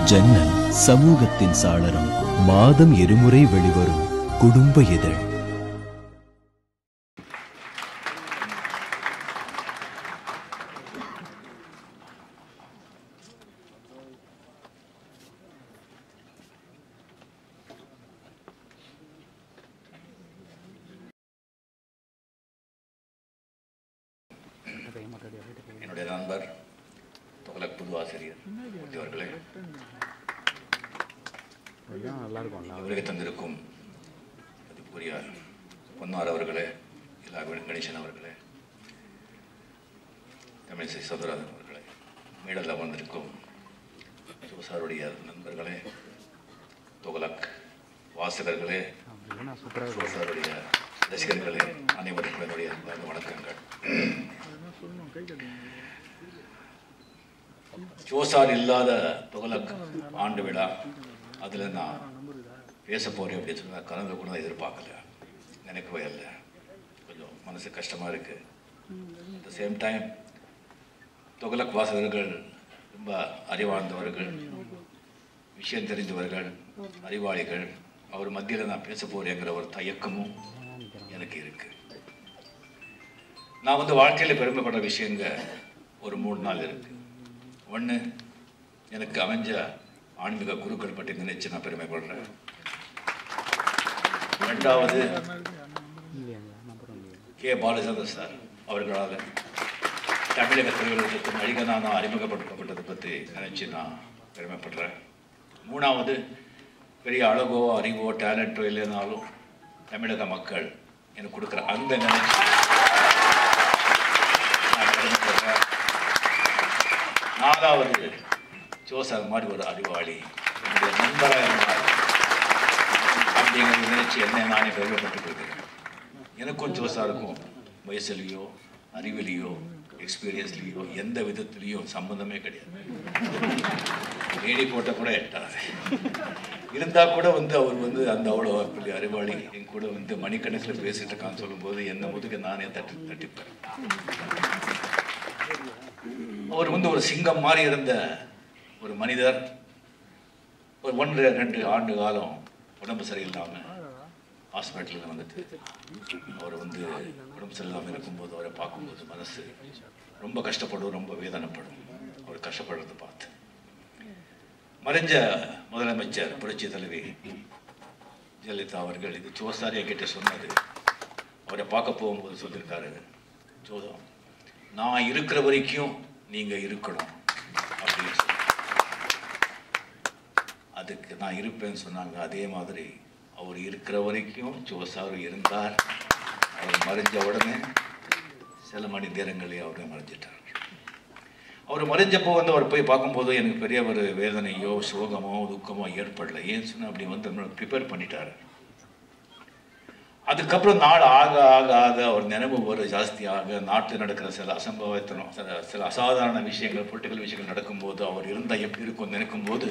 ஜன்னல் சமூகத்தின் சாளரம் மாதம் இருமுறை வெளிவரும் குடும்ப இதழ் என்னுடைய நண்பர் துகலக் புது ஆசிரியர் மூர்த்தி அவர்களே உலகை தந்திருக்கும் மதிப்புக்குரிய பொன்னார் அவர்களே இல்லா கணேசன் அவர்களே தமிழிசை சௌதராஜன் அவர்களே மேடலில் வந்திருக்கும் சாருடைய நண்பர்களே துகலக் வாசகர்களே சாருடைய ரசிகர்களே அனைவருக்கும் என்னுடைய அன்பார்ந்த வணக்கங்கள் ஜோசார் இல்லாத துகலக் ஆண்டு விழா அதில் நான் பேச போகிறேன் அப்படின்னு சொன்னா கனவுல கூட நான் எதிர்பார்க்கல நினைக்கவே இல்லை கொஞ்சம் மனசு கஷ்டமாக இருக்குது at the same time Thuglak வாசகர்கள் ரொம்ப அறிவார்ந்தவர்கள் விஷயம் தெரிந்தவர்கள் அறிவாளிகள் அவர் மத்தியில் நான் பேச போகிறேங்கிற ஒரு தயக்கமும் எனக்கு இருக்கு நான் வந்து வாழ்க்கையில் பெருமைப்படுற விஷயங்க ஒரு மூணு நாள் இருக்கு ஒன்று எனக்கு அமைஞ்ச ஆன்மீக குருக்கள் பற்றி நினைச்சு நான் பெருமைப்படுறேன் ரெண்டாவது கே பாலச்சந்திர சார் அவர்களால் தமிழக திரையுலகத்துக்கு நடிகனாக நான் அறிமுகப்படுத்தப்பட்டதை பற்றி நினைச்சு நான் பெருமைப்படுறேன் மூணாவது பெரிய அழகோ அறிவோ டேலண்ட்டோ இல்லைனாலும் தமிழக மக்கள் எனக்கு கொடுக்குற அந்த நினைச்சு நான் பெருமைப்படுறேன் நாலாவது ஜோசப் மாதிரி ஒரு அறிவாளி என்னுடைய நண்பராக இருந்தார் அப்படிங்கிற நினைச்சு என்ன நானே பெருமைப்பட்டுக் கொள்கிறேன் எனக்கும் ஜோசாருக்கும் வயசுலேயோ அறிவிலையோ எக்ஸ்பீரியன்ஸ்லேயோ எந்த விதத்துலேயும் சம்பந்தமே கிடையாது லேடி போட்ட கூட எட்டாது இருந்தால் கூட வந்து அவர் வந்து அந்த அவ்வளோ அப்படி அறிவாளி என் கூட வந்து மணிக்கணக்கில் பேசிட்டு இருக்கான்னு சொல்லும்போது என்ன முதுக நானே தட்டி தட்டிப்பேன் அவர் வந்து ஒரு சிங்கம் மாதிரி இருந்த ஒரு மனிதர் ஒரு ஒன்று ரெண்டு ஆண்டு காலம் உடம்பு சரியில்லாமல் ஹாஸ்பிட்டலில் வந்துட்டு அவர் வந்து உடம்பு சரியில்லாமல் இருக்கும்போது அவரை பார்க்கும்போது மனசு ரொம்ப கஷ்டப்படும் ரொம்ப வேதனைப்படும் அவர் கஷ்டப்படுறதை பார்த்து மறைஞ்ச முதலமைச்சர் புரட்சி தலைவி ஜெயலலிதா அவர்கள் இது ஜோசாரியா கிட்ட சொன்னது அவரை பார்க்க போகும்போது சொல்லியிருக்காரு ஜோதம் நான் இருக்கிற வரைக்கும் நீங்க இருக்கணும் அப்படின்னு சொல்லி அதுக்கு நான் இருப்பேன்னு சொன்னாங்க அதே மாதிரி அவர் இருக்கிற வரைக்கும் ஜோசார் இருந்தார் அவர் மறைஞ்ச உடனே சில மணி நேரங்களே அவரை மறைஞ்சிட்டார் அவர் மறைஞ்சப்போ வந்து அவர் போய் பார்க்கும்போது எனக்கு பெரிய ஒரு வேதனையோ சோகமோ துக்கமோ ஏற்படல ஏன்னு சொன்னால் அப்படி வந்து ப்ரிப்பேர் பண்ணிட்டாரு அதுக்கப்புறம் நாள் ஆக ஆக ஆக அவர் நினைவு ஒரு ஜாஸ்தியாக நாட்டில் நடக்கிற சில அசம்பவத்தனம் சில சில அசாதாரண விஷயங்கள் பொலிட்டிக்கல் விஷயங்கள் நடக்கும்போது அவர் இருந்தால் எப்படி இருக்கும் நினைக்கும் போது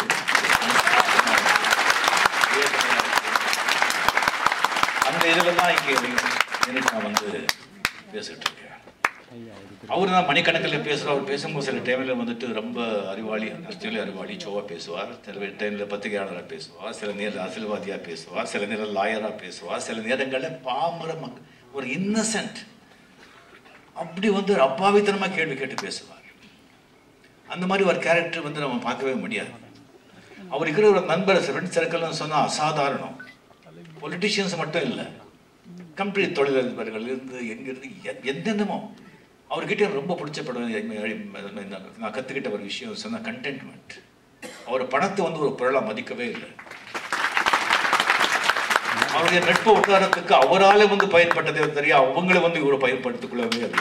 அந்த இதில் தான் இங்கே எனக்கு நான் வந்து பேசிட்டு இருக்கேன் அவர் தான் மணிக்கணக்கில் பேசுகிறார் அவர் பேசும்போது சில டைமில் வந்துட்டு ரொம்ப அறிவாளி நஷ்டங்களே அறிவாளி சோவா பேசுவார் சில டைமில் பத்திரிகையாளராக பேசுவார் சில நேரம் அரசியல்வாதியாக பேசுவார் சில நேரம் லாயராக பேசுவார் சில நேரங்களில் பாமர மக் ஒரு இன்னசென்ட் அப்படி வந்து ஒரு அப்பாவித்தனமாக கேள்வி கேட்டு பேசுவார் அந்த மாதிரி ஒரு கேரக்டர் வந்து நம்ம பார்க்கவே முடியாது அவர் இருக்கிற ஒரு நண்பர் ஃப்ரெண்ட் சர்க்கிள்னு சொன்னால் அசாதாரணம் பொலிட்டிஷியன்ஸ் மட்டும் இல்லை கம்ப்ளீட் தொழிலதிபர்கள் இருந்து எங்கிருந்து எந்தெந்தமோ அவர்கிட்ட ரொம்ப பிடிச்ச படம் நான் கற்றுக்கிட்ட ஒரு விஷயம் சொன்னால் கண்டென்ட்மெண்ட் அவர் பணத்தை வந்து ஒரு பொருளாக மதிக்கவே இல்லை அவருடைய நட்பு உதாரணத்துக்கு அவரால் வந்து பயன்பட்டதே தெரியும் அவங்கள வந்து இவரை பயன்படுத்திக் கொள்ளவே இல்லை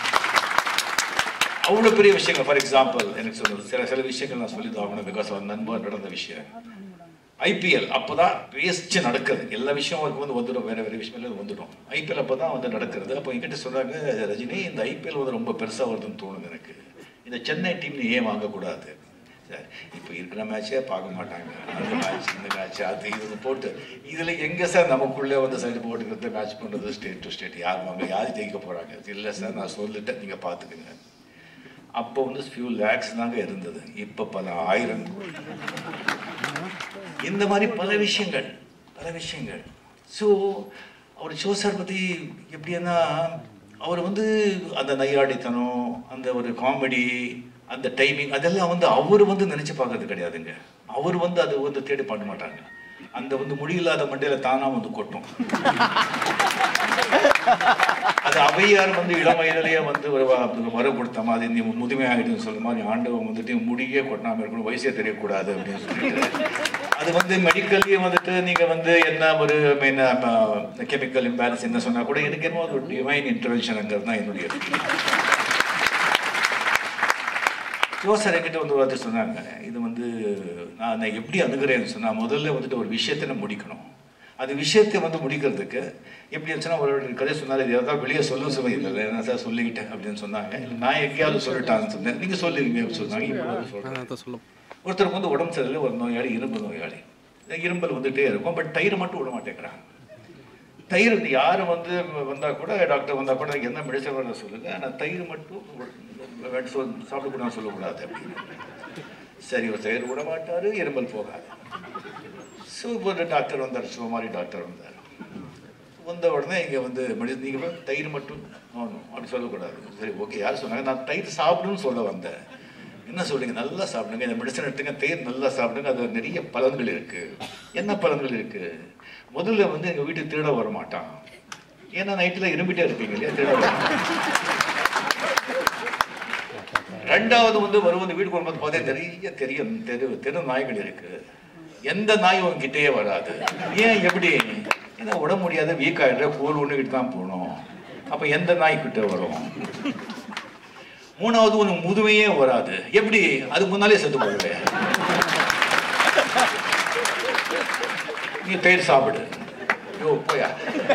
அவ்வளோ பெரிய விஷயங்கள் ஃபார் எக்ஸாம்பிள் எனக்கு சொல்லுது சில சில விஷயங்கள் நான் சொல்லி ஆகணும் பிகாஸ் அவர் நண்பர் நடந்த விஷயம் ஐபிஎல் அப்போ தான் பேச்சு நடக்குது எல்லா விஷயம் அவருக்கு வந்து வந்துடும் வேறு வேறு விஷயம் எல்லாம் வந்துடும் ஐபிஎல் அப்போ தான் வந்து நடக்கிறது அப்போ என்கிட்ட சொல்கிறாங்க ரஜினி இந்த ஐபிஎல் வந்து ரொம்ப பெருசாக வருதுன்னு தோணுது எனக்கு இந்த சென்னை டீம் ஏன் வாங்கக்கூடாது சார் இப்போ இருக்கிற மேட்சே பார்க்க மாட்டாங்க அந்த மேட்ச் இந்த மேட்ச் அது இது போட்டு இதில் எங்கே சார் நமக்குள்ளே வந்து சைடு போட்டுக்கிறது மேட்ச் பண்ணுறது ஸ்டேட் டு ஸ்டேட் யார் வாங்க யார் ஜெயிக்க போகிறாங்க இல்லை சார் நான் சொல்லிட்டேன் நீங்கள் பார்த்துக்குங்க அப்போ வந்து ஃபியூ லேக்ஸ் தாங்க இருந்தது இப்போ பல ஆயிரம் கோடி இந்த மாதிரி பல விஷயங்கள் பல விஷயங்கள் ஸோ அவர் ஜோசார் பற்றி எப்படின்னா அவர் வந்து அந்த நையாடித்தனம் அந்த ஒரு காமெடி அந்த டைமிங் அதெல்லாம் வந்து அவர் வந்து நினைச்சு பார்க்கறது கிடையாதுங்க அவர் வந்து அதை வந்து தேடி பண்ண மாட்டாங்க அந்த வந்து முடியில்லாத மண்டையில தானா வந்து கொட்டும் அது அவையார் வந்து இளம் வயதிலேயே வந்து ஒரு வ- வரம் கொடுத்த மாதிரி நீ முதுமை ஆகிடுன்னு சொல்ற மாதிரி ஆண்டவன் வந்துட்டு முடியே கொட்டாம இருக்கணும் வயசே தெரியக்கூடாது அப்படின்னு சொல்லிட்டு அது வந்து மெடிக்கல்லயே வந்துட்டு நீங்க வந்து என்ன ஒரு கெமிக்கல் இம்பேலன்ஸ் என்ன சொன்னா கூட எனக்கு என்னமோ அது ஒரு டிவைன் இன்டர்வென்ஷனுங்கிறது தான் என்னுடைய feeling. யோசர் என்கிட்ட வந்து ஒரு சொன்னாங்க இது வந்து நான் நான் எப்படி அணுகிறேன்னு சொன்னா முதல்ல வந்துட்டு ஒரு விஷயத்தை நான் முடிக்கணும் அது விஷயத்தை வந்து முடிக்கிறதுக்கு எப்படி இருந்துச்சுன்னா ஒரு கதை சொன்னாரு இது ஏதாவது வெளியே சொல்ல சொல்ல இல்லை நான் சார் சொல்லிக்கிட்டேன் அப்படின்னு சொன்னாங்க இல்லை நான் எங்கேயாவது சொல்லிட்டான்னு சொன்னேன் நீங்க சொல்லுவீங்க அப்படின்னு சொன்னாங்க இப்போ வந்து சொல்றேன் ஒருத்தருக்கு வந்து உடம்பு சரியில்லை ஒரு நோயாளி இரும்பு நோயாளி இரும்பல் வந்துட்டே இருக்கும் பட் தயிர் மட்டும் விட மாட்டேங்கிறாங்க தயிர் வந்து யாரும் வந்து வந்தா கூட டாக்டர் வந்தா கூட என்ன மெடிசன் வர சொல்லுங்க ஆனால் தயிர் மட்டும் வேண்டாம் சொல் சாப்பிடக்கூடாது சொல்லக்கூடாது அப்படின்னு சரி ஒரு தயிர் விட மாட்டாரு இருமல் போகாது ஸோ ஒரு டாக்டர் வந்தார் சிவமாரி டாக்டர் வந்தார் வந்த உடனே இங்கே வந்து மெடி நீங்கள் தயிர் மட்டும் ஆகணும் அப்படி சொல்லக்கூடாது சரி ஓகே யார் சொன்னாங்க நான் தயிர் சாப்பிடுன்னு சொல்ல வந்தேன் என்ன சொல்றீங்க நல்லா சாப்பிடுங்க இந்த மெடிசன் எடுத்துங்க தயிர் நல்லா சாப்பிடுங்க அது நிறைய பலன்கள் இருக்கு என்ன பலன்கள் இருக்கு முதல்ல வந்து எங்க வீட்டுக்கு திருட வர மாட்டான் ஏன்னா நைட்டில் இரும்பிட்டே இருப்பீங்க இல்லையா திருட வர மாட்டான். ரெண்டாவது வந்து வருவது வீட்டுக்கு வரும்போது பார்த்தா நிறைய தெரியும் தெரு தெரு நாய்கள் இருக்கு எந்த நாய் உங்ககிட்டயே வராது ஏன் எப்படி ஏன்னா உட முடியாத வீக் ஆயிடுற கோல் ஒண்ணுகிட்டு தான் போகணும் அப்ப எந்த நாய் கிட்ட வரும் மூணாவது உனக்கு முதுமையே வராது எப்படி அதுக்கு முன்னாலே செத்து போடுவேன் நீ தயிர் சாப்பிடு யோ போயா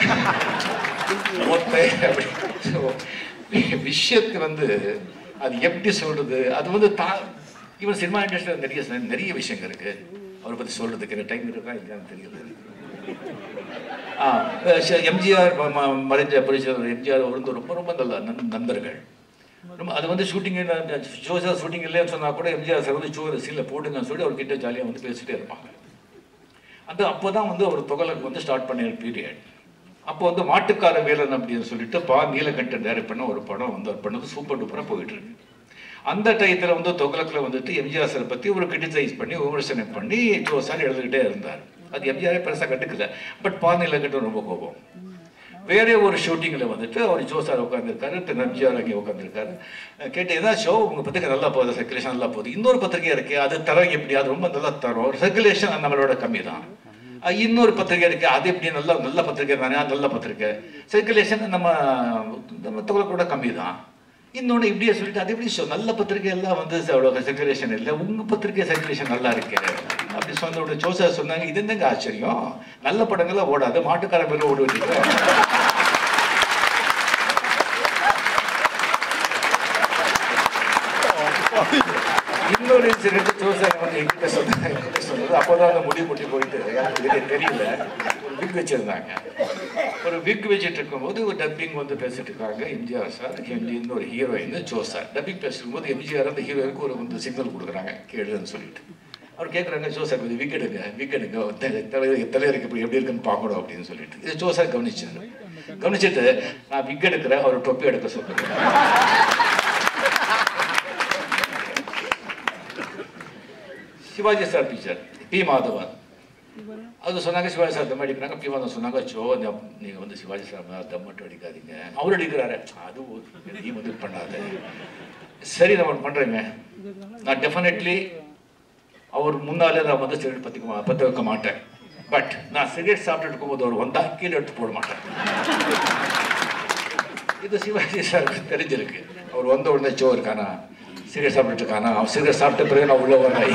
ஒத்தை அப்படி So, விஷயத்தை வந்து அது எப்படி சொல்றது அது வந்து தா இவன் சினிமா இண்டஸ்ட்ரியில் நிறைய நிறைய விஷயங்கள் இருக்கு அவரை பத்தி சொல்றதுக்கு எனக்கு டைம் இருக்கா இல்லையான்னு தெரியல ஆ ச- எம்ஜிஆர் ம- ம- மறைஞ்ச பரிசு எம்ஜிஆர் வந்து ரொம்ப ரொம்ப நல்ல நண்- நண்பர்கள் ரொம்ப அது வந்து ஷூட்டிங் ஜோசா ஷூட்டிங் இல்லைன்னு சொன்னா கூட எம்ஜிஆர் சார் வந்து ஷோ சீனில் போடுங்கன்னு சொல்லி அவர் கிட்ட ஜாலியாக வந்து பேசிட்டே இருப்பாங்க அந்த அப்போ தான் வந்து அவர் தொகலுக்கு வந்து ஸ்டார்ட் பண்ண பீரியட் அப்போ வந்து மாட்டுக்கார வேலன் அப்படின்னு சொல்லிட்டு பா நீலகண்டன் டைரக்ட் பண்ண ஒரு படம் வந்து அவர் பண்ணது சூப்பர் டூப்பராக போயிட்டு இருக்கு அந்த டயத்தில் வந்து தொகலக்கில் வந்துட்டு எம்ஜிஆர் சார் பற்றி ஒரு கிரிட்டிசைஸ் பண்ணி விமர்சனம் பண்ணி ஜோசார் எழுதிக்கிட்டே இருந்தார் அது எம்ஜிஆரே பெருசாக கண்டுக்கல பட் பா நீலகண்டன் ரொம்ப கோபம் வேற ஒரு ஷூட்டிங்கில் வந்துட்டு அவர் ஜோசார் உட்காந்துருக்காரு திரு எம்ஜிஆர் அங்கே உட்காந்துருக்காரு கேட்டு ஏதாவது ஷோ உங்கள் பத்திரிக்கை நல்லா போகுது சர்க்குலேஷன் நல்லா போகுது இன்னொரு பத்திரிக்கை இருக்கு அது தரம் எப்படி அது ரொம்ப நல்லா தரும் சர்க்குலேஷன் நம்மளோட கம்மி தான் அஹ் இன்னொரு பத்திரிக்கை இருக்கு அது எப்படி நல்ல நல்ல பத்திரிக்கை தானே அது நல்ல பத்திரிக்கை சர்க்குலேஷன் நம்ம நம்ம தொகை கூட கம்மி தான் இன்னொன்று இப்படியே சொல்லிட்டு அது எப்படி show? நல்ல பத்திரிக்கை எல்லாம் வந்து அவ்வளோ சர்க்குலேஷன் இல்லை உங்க பத்திரிக்கை சர்க்குலேஷன் நல்லா இருக்கு அப்படி சொன்ன உடனே ஜோசா சொன்னாங்க இது என்னங்க ஆச்சரியம் நல்ல படங்கள்லாம் ஓடாது மாட்டுக்கார பேர் ஓடி விட்டுட்டு இன்னொரு இன்சிடென்ட் ஜோசப் வந்து எங்கிட்ட சொன்னாங்க என்கிட்ட சொன்னது அப்போதான் அந்த முடி முட்டி போயிட்டு எனக்கு இதுக்கு தெரியல ஒரு விக் வச்சிருந்தாங்க ஒரு விக் வச்சுட்டு இருக்கும்போது ஒரு டப்பிங் வந்து பேசிட்டு இருக்காங்க எம்ஜிஆர் சார் எம்ஜி இன்னொரு ஹீரோயின் ஜோ சார் டப்பிங் பேசும்போது எம்ஜிஆர் அந்த ஹீரோயினுக்கு ஒரு வந்து சிக்னல் கொடுக்குறாங்க கேளுன்னு சொல்லிட்டு அவர் கேட்குறாங்க ஜோ சார் கொஞ்சம் விக் எடுங்க விக் எடுங்க தலை- தலைவர் தலைவருக்கு இப்படி எப்படி இருக்குன்னு பார்க்கணும் அப்படின்னு சொல்லிட்டு இது ஜோ சார் கவனிச்சாரு கவனிச்சிட்டு நான் விக் எடுக்கிறேன் அவர் தொப்பி எடுக்க சொல்றேன் Sivaji sir picture P Madhavan அது சொன்னாங்க சிவாஜி சார் தம் அடிக்கிறாங்க பி மாதவன் சொன்னாங்க சோ நீங்க வந்து சிவாஜி சார் மேல தம் மட்டும் அடிக்காதீங்க அவர் அடிக்கிறாரு அது ஒரு நீ வந்து பண்ணாத சரி நான் ஒண்ணு பண்றேங்க நான் டெஃபினெட்லி அவர் முன்னாலே நான் வந்து சிகரெட் பத்தி பத்த வைக்க மாட்டேன் பட் நான் சிகரெட் சாப்பிட்டுட்டு இருக்கும்போது அவர் வந்தா கீழே எடுத்து போட மாட்டேன் இது சிவாஜி சாருக்கு தெரிஞ்சிருக்கு அவர் வந்த உடனே சோ இருக்கானா சிகரெட் சாப்பிட்டுட்டு இருக்கானா அவன் சிகரெட் சாப்பிட்ட பிறகு நான் உள்ள வரேன்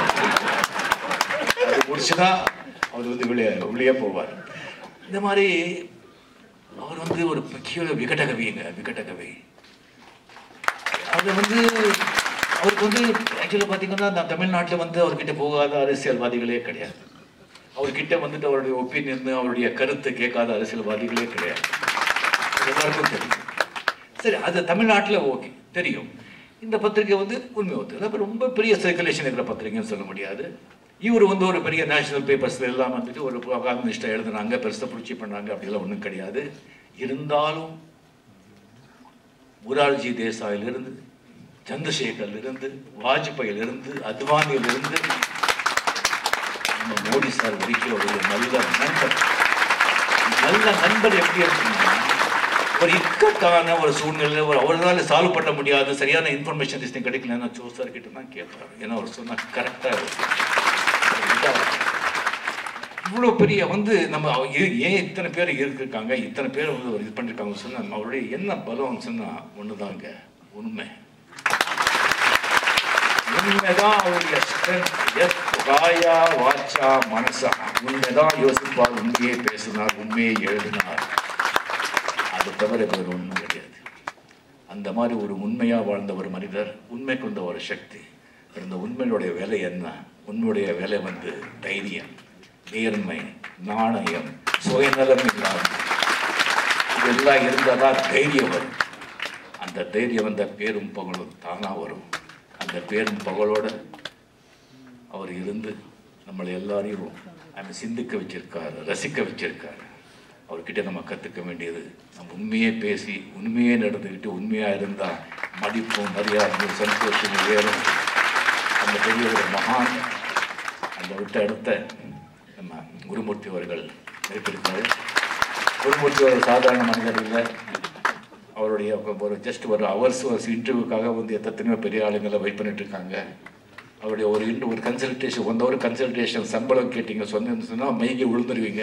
அது முடிச்சுதான் அவர் வந்து வெளியே உள்ளே போவார் இந்த மாதிரி அவர் வந்து ஒரு முக்கிய விகட கவிங்க விகட கவி அது வந்து அவருக்கு வந்து ஆக்சுவலாக பார்த்தீங்கன்னா நான் தமிழ்நாட்டில் வந்து அவர்கிட்ட போகாத அரசியல்வாதிகளே கிடையாது அவர்கிட்ட வந்துட்டு அவருடைய ஒப்பீனியன் அவருடைய கருத்து கேட்காத அரசியல்வாதிகளே கிடையாது அது எல்லாருக்கும் தெரியும் சரி அது தமிழ்நாட்டில் ஓகே தெரியும் இந்த பத்திரிக்கை வந்து உண்மை ஒத்து அப்போ ரொம்ப பெரிய சர்க்குலேஷன் இருக்கிற பத்திரிக்கைன்னு சொல்ல முடியாது இவர் வந்து ஒரு பெரிய நேஷனல் பேப்பர்ஸ்ல எல்லாம் வந்துட்டு ஒரு காலமிஸ்டாக எழுதுனாங்க பெருசாக புரட்சி பண்ணாங்க அப்படிலாம் ஒன்றும் கிடையாது இருந்தாலும் முரார்ஜி தேசாயிலிருந்து சந்திரசேகர்லிருந்து வாஜ்பாயிலிருந்து அத்வானியிலிருந்து நம்ம மோடி சார் வரைக்கும் ஒரு நல்ல நண்பர் நல்ல நண்பர் எப்படி இருக்குன்னா ஒரு இக்கட்டான ஒரு சூழ்நிலை ஒரு அவரால் சால்வ் பண்ண முடியாத சரியான இன்ஃபர்மேஷன் லிஸ்டிங் கிடைக்கலன்னா ஜோ சார் கிட்ட தான் கேட்பாரு ஏன்னா அவர் சொன்னா கரெக்டாக இவ்வளோ பெரிய வந்து நம்ம அவ- ஏ- ஏன் இத்தனை பேர் இருக்காங்க இத்தனை பேர் வந்து ஒரு இது பண்ணிருக்காங்க சொன்னா அவருடைய என்ன பலம் சொன்னா ஒண்ணுதாங்க உண்மை உண்மைதான் அவருடைய strength. எஸ் வாயா வாச்சா மனசா உண்மைதான் யோசிப்பார் உண்மையே பேசினார் உண்மையை எழுதினார் அது தவிர வேறு ஒன்றும் கிடையாது அந்த மாதிரி ஒரு உண்மையா வாழ்ந்த ஒரு மனிதர் உண்மை கொண்ட ஒரு சக்தி இந்த உண்மையுடைய வேலை என்ன உண்மையுடைய வேலை வந்து தைரியம் நேர்மை நாணயம் சுயநலம் இல்லாத இதெல்லாம் இருந்தால் தான் தைரியம் வரும் அந்த தைரியம் வந்த பேரும் புகழும் தானா வரும் அந்த பேரும் புகழோட அவர் இருந்து நம்மளை எல்லாரையும் அந்த சிந்திக்க வச்சிருக்காரு ரசிக்க வச்சிருக்காரு அவர்கிட்ட நம்ம கற்றுக்க வேண்டியது நம்ம உண்மையே பேசி உண்மையே நடந்துக்கிட்டு உண்மையாக இருந்தால் மதிப்பும் மரியாதையும் சந்தோஷமும் வேறும் அந்த பெரிய ஒரு மகான் அந்த விட்டு அடுத்த நம்ம குருமூர்த்தி அவர்கள் இருப்பிருக்காரு குருமூர்த்தி ஒரு சாதாரண மனிதர் இல்லை அவருடைய ஒரு ஜஸ்ட் ஒரு ஹவர்ஸ் ஒரு இன்டர்வியூக்காக வந்து எத்தனையோ பெரிய ஆளுங்களை வெயிட் பண்ணிட்டு இருக்காங்க அவருடைய ஒரு இன்ட் ஒரு கன்சல்டேஷன் ஒன் ஹவர் கன்சல்டேஷன் சம்பளம் கேட்டீங்க சொன்னேன்னு சொன்னால் மைகி விழுந்துருவீங்க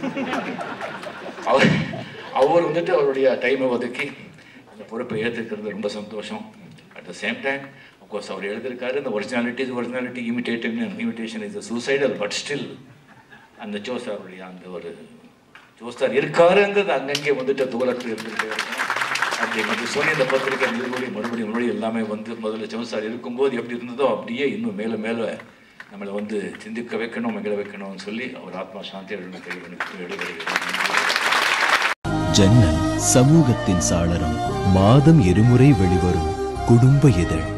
அவர் அவர் வந்துட்டு அவருடைய டைமை ஒதுக்கி அந்த பொறுப்பை ஏற்றுக்கிறது ரொம்ப சந்தோஷம் at the same time of course அவர் எழுதியிருக்காரு இந்த originality is originality imitative imitation is suicidal but still அந்த ஜோசாருடைய அந்த ஒரு ஜோஸ்தார் இருக்காருங்கிறது அங்கங்கே வந்துட்டு துவலத்தில் இருந்துகிட்டே இருக்கும் அப்படி வந்து சோனி அந்த பத்திரிகை நிறுவனி மறுபடியும் மறுபடியும் எல்லாமே வந்து முதல்ல ஜோசார் இருக்கும்போது எப்படி இருந்ததோ அப்படியே இன்னும் மேலே மேலே நம்மளை வந்து சிந்திக்க வைக்கணும் மகிழ வைக்கணும்னு சொல்லி அவர் ஆத்மா சாந்தி கைவனுக்கு இடைவெளிகள் ஜன்னல் சமூகத்தின் சாளரம் மாதம் இருமுறை வெளிவரும் குடும்ப இதழ்